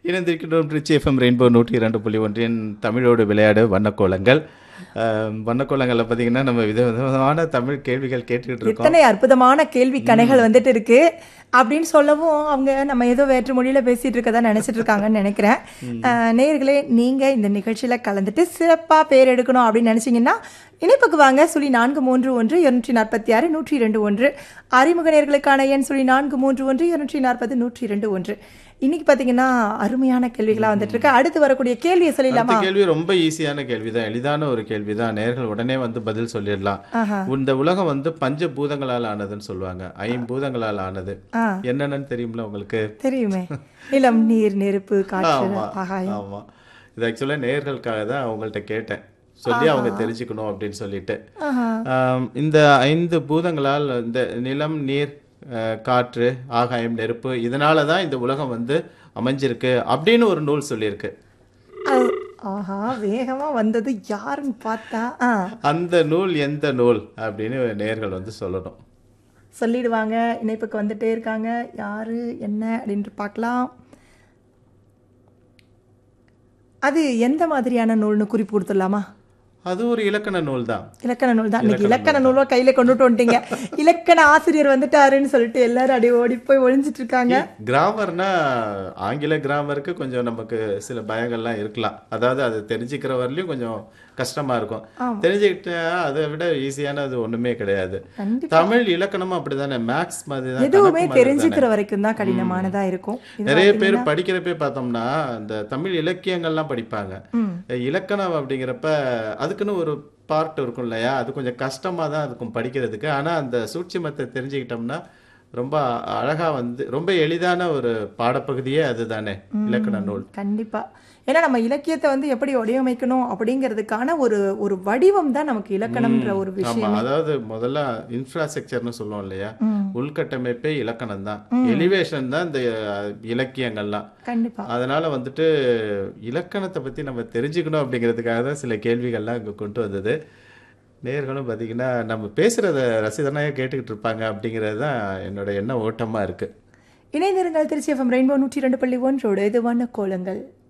இணைந்திருக்கின்றோம் rich FM rainbow நூற்றி இரண்டு புள்ளி ஒன்றின் தமிழோடு விளையாடு வண்ணக்கோலங்கள் அஹ், வண்ணக்கோலங்களில் பார்த்தீங்கன்னா நம்ம விதவிதமான தமிழ் கேள்விகள் கேட்டுக்கிட்டு இருக்கோம் எத்தனை அற்புதமான கேள்வி கணைகள் வந்துட்டு இருக்கு அப்படின்னு சொல்லவும் அவங்க நம்ம ஏதோ வேற்று மொழியில பேசிட்டு இருக்கதா நினைச்சிட்டு இருக்காங்கன்னு நினைக்கிறேன் அஹ், நேயர்களே நீங்க இந்த நிகழ்ச்சியில கலந்துட்டு சிறப்பா பேர் எடுக்கணும் அப்படின்னு நினைச்சீங்கன்னா இணைப்புக்கு வாங்க சுழி நான்கு மூன்று ஒன்று இருநூற்றி நாற்பத்தி ஆறு நூற்றி இரண்டு ஒன்று அறிமுக நேர்களுக்கான எண் சுழி நான்கு மூன்று ஒன்று இருநூற்றி நாற்பது நூற்றி இரண்டு ஒன்று இன்னைக்கு பாத்தீங்கன்னா அருமையான கேள்விகளா வந்துட்டு இருக்கு அடுத்து வரக்கூடிய கேள்வியை சொல்லிடலாமா அடுத்த கேள்வி ரொம்ப ஈஸியான கேள்வி தான் எளிதான ஒரு கேள்வி தான் நேர்கள் உடனே வந்து பதில் சொல்லிடலாம் ஆஹா. இந்த உலகம் வந்து பஞ்ச பூதங்களால் ஆனதுன்னு சொல்லுவாங்க ஐம்பூதங்களால் ஆனது ஆ என்னென்னு தெரியுமில உங்களுக்கு தெரியுமே நிலம் நீர் நெருப்பு காற்று ஆமா ஆகாயம் ஆமா இது ஆக்சுவலா நேர்களுக்காக தான் அவங்கள்ட்ட கேட்டேன் சொல்லி அவங்க தெரிஞ்சுக்கணும் அப்படின்னு சொல்லிட்டு ஆஹா. ஆம், இந்த ஐந்து பூதங்களால் இந்த நிலம் நீர் அஹ், காற்று ஆகாயம் நெருப்பு இதனால தான் இந்த உலகம் வந்து அமைஞ்சிருக்கு அப்படின்னு ஒரு நூல் சொல்லியிருக்கு அது- ஆஹா வேகமா வந்தது யாருன்னு பார்த்தா ஆ அந்த நூல் எந்த நூல் அப்படின்னு நேர்கள் வந்து சொல்லணும் சொல்லிடுவாங்க இணைப்புக்கு வந்துட்டே இருக்காங்க யாரு என்ன அப்படின்ட்டு பார்க்கலாம் அது எந்த மாதிரியான நூல்னு குறிப்பு கொடுத்துடலாமா அது ஒரு இலக்கண நூல் தான் இலக்கண நூல் தான் இன்னைக்கு இலக்கண நூலோ கையில கொண்டுட்டு வந்துட்டீங்க இலக்கண ஆசிரியர் வந்துட்டாருன்னு சொல்லிட்டு எல்லாரும் அப்படியே ஓடி போய் ஒளிஞ்சிட்டு இருக்காங்க கிராமர்னா ஆங்கில கிராமருக்கு கொஞ்சம் நமக்கு சில பயங்கள்லாம் இருக்கலாம் அதாவது அது தெரிஞ்சுக்கிற வரலையும் கொஞ்சம் கஷ்டமா இருக்கும் தெரிஞ்சுக்கிட்டா அதை விட ஈஸியானது ஒண்ணுமே கிடையாது கண்டிப்பா. தமிழ் இலக்கணமும் அப்படிதானே மேக்ஸ் மாதிரி தான் எதுவுமே கணக்கு மாதிரி தெரிஞ்சுக்கிற வரைக்கும் தான் கடினமானதா இருக்கும் இது நிறைய பேர் படிக்கிறப்பே பார்த்தோம்னா இந்த தமிழ் இலக்கியங்கள்லாம் படிப்பாங்க இலக்கணம் அப்படிங்கிறப்ப அதுக்குன்னு ஒரு பார்ட் இருக்கும் இல்லையா அது கொஞ்சம் கஷ்டமா தான் இருக்கும் படிக்கிறதுக்கு ஆனா அந்த சூட்சுமத்தை தெரிஞ்சுக்கிட்டோம்னா ரொம்ப அழகா வந்து ரொம்ப எளிதான ஒரு பாடப்பகுதியே அதுதானே இலக்கண நூல் கண்டிப்பா ஏன்னா நம்ம இலக்கியத்தை வந்து எப்படி வடிவமைக்கணும் அப்படிங்கிறதுக்கான ஒரு ஒரு வடிவம் தான் நமக்கு இலக்கணம்ன்ற ஒரு விஷயம் ஆமா அதாவது முதல்ல இன்ஃப்ராஸ்ட்ரக்சர்னு சொல்லுவோம் இல்லையா உள்கட்டமைப்பே இலக்கணம் தான் எலிவேஷன் தான் இந்த அஹ், இலக்கியங்கள்லாம் கண்டிப்பா அதனால வந்துட்டு இலக்கணத்தை பத்தி நம்ம தெரிஞ்சுக்கணும் அப்படிங்கிறதுக்காக தான் சில கேள்விகள்லாம் இங்க கொண்டு வந்தது நேர்களும் பார்த்தீங்கன்னா நம்ம பேசுறத ரசிதனாக கேட்டுக்கிட்டு இருப்பாங்க அப்படிங்கிறது தான் என்னோட எண்ண ஓட்டமா இருக்கு இணைந்திருங்கள் திருச்சி எஃப்எம் ரெயின்போ நூற்றி ரெண்டு புள்ளி ஒன்றோடு இது வண்ண கோலங்கள்